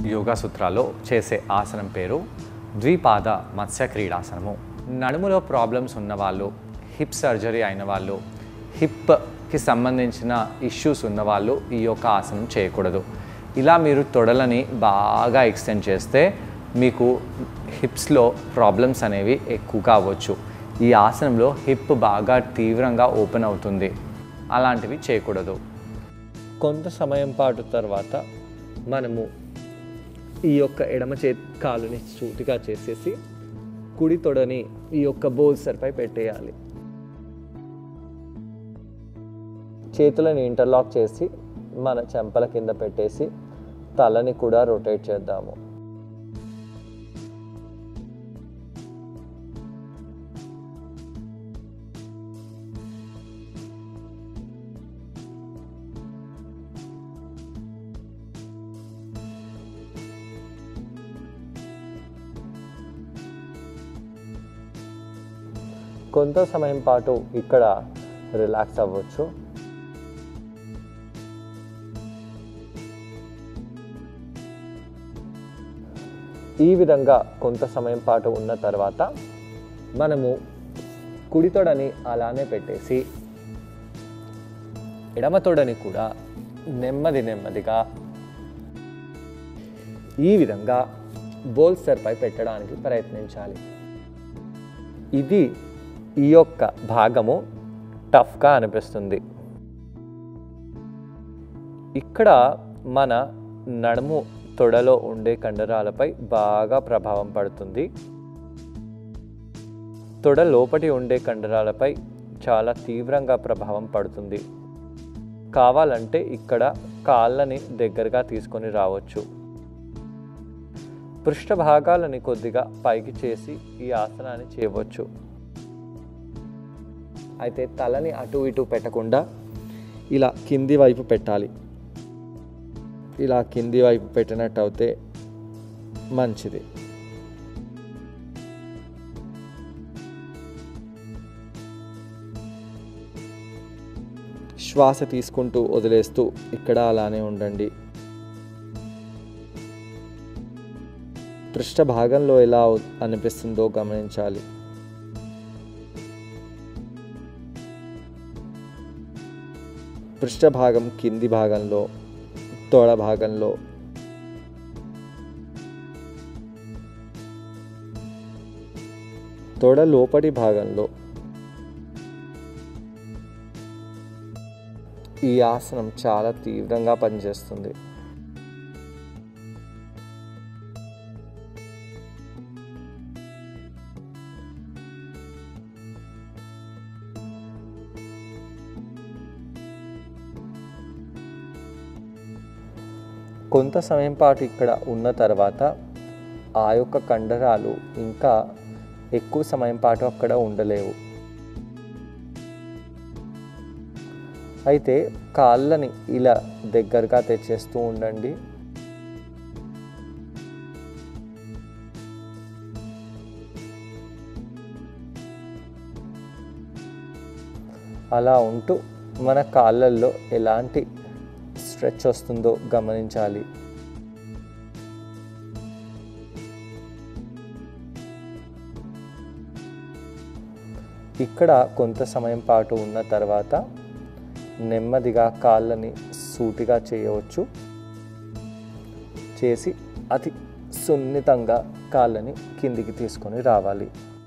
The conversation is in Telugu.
యోగా సూత్రాల్లో చేసే ఆసనం పేరు ద్విపాద మత్స్య క్రీడాసనము నడుములో ప్రాబ్లమ్స్ ఉన్నవాళ్ళు హిప్ సర్జరీ అయిన వాళ్ళు హిప్కి సంబంధించిన ఇష్యూస్ ఉన్నవాళ్ళు ఈ యొక్క ఆసనం చేయకూడదు ఇలా మీరు తొడలని బాగా ఎక్స్టెండ్ చేస్తే మీకు హిప్స్లో ప్రాబ్లమ్స్ అనేవి ఎక్కువగా అవ్వచ్చు ఈ ఆసనంలో హిప్ బాగా తీవ్రంగా ఓపెన్ అవుతుంది అలాంటివి చేయకూడదు కొంత సమయం పాటు తర్వాత మనము ఈ యొక్క ఎడమ చేతి కాలుని సూటిగా చేసేసి కుడి తొడని ఈ యొక్క బోల్సర్పై పెట్టేయాలి చేతులను ఇంటర్లాక్ చేసి మన చెంపల కింద పెట్టేసి తలని కూడా రొటేట్ చేద్దాము కొంత సమయం పాటు ఇక్కడ రిలాక్స్ అవ్వచ్చు ఈ విధంగా కొంత సమయం పాటు ఉన్న తర్వాత మనము కుడి తొడని అలానే పెట్టేసి ఎడమ తొడని కూడా నెమ్మది నెమ్మదిగా ఈ విధంగా బోల్సర్పై పెట్టడానికి ప్రయత్నించాలి ఇది ఈ యొక్క భాగము టఫ్గా అనిపిస్తుంది ఇక్కడ మన నడుము తొడలో ఉండే కండరాలపై బాగా ప్రభావం పడుతుంది తొడ లోపటి ఉండే కండరాలపై చాలా తీవ్రంగా ప్రభావం పడుతుంది కావాలంటే ఇక్కడ కాళ్ళని దగ్గరగా తీసుకొని రావచ్చు పృష్ఠ భాగాలని కొద్దిగా పైకి చేసి ఈ ఆసనాన్ని చేయవచ్చు అయితే తలని అటు ఇటు పెట్టకుండా ఇలా కింది వైపు పెట్టాలి ఇలా కింది వైపు పెట్టినట్టు అయితే మంచిది శ్వాస తీసుకుంటూ వదిలేస్తూ ఇక్కడ అలానే ఉండండి పృష్ఠ భాగంలో ఎలా అనిపిస్తుందో గమనించాలి పృష్ఠ భాగం కింది భాగంలో తోడ భాగంలో తొడ లోపటి భాగంలో ఈ ఆసనం చాలా తీవ్రంగా పనిచేస్తుంది కొంత సమయం పాటు ఇక్కడ ఉన్న తర్వాత ఆ యొక్క కండరాలు ఇంకా ఎక్కువ సమయం పాటు అక్కడ ఉండలేవు అయితే కాళ్ళని ఇలా దగ్గరగా తెచ్చేస్తూ ఉండండి అలా ఉంటూ మన కాళ్ళల్లో ఎలాంటి స్ట్రెచ్ వస్తుందో గమనించాలి ఇక్కడ కొంత సమయం పాటు ఉన్న తర్వాత నెమ్మదిగా కాళ్ళని సూటిగా చేయవచ్చు చేసి అతి సున్నితంగా కాళ్ళని కిందికి తీసుకొని రావాలి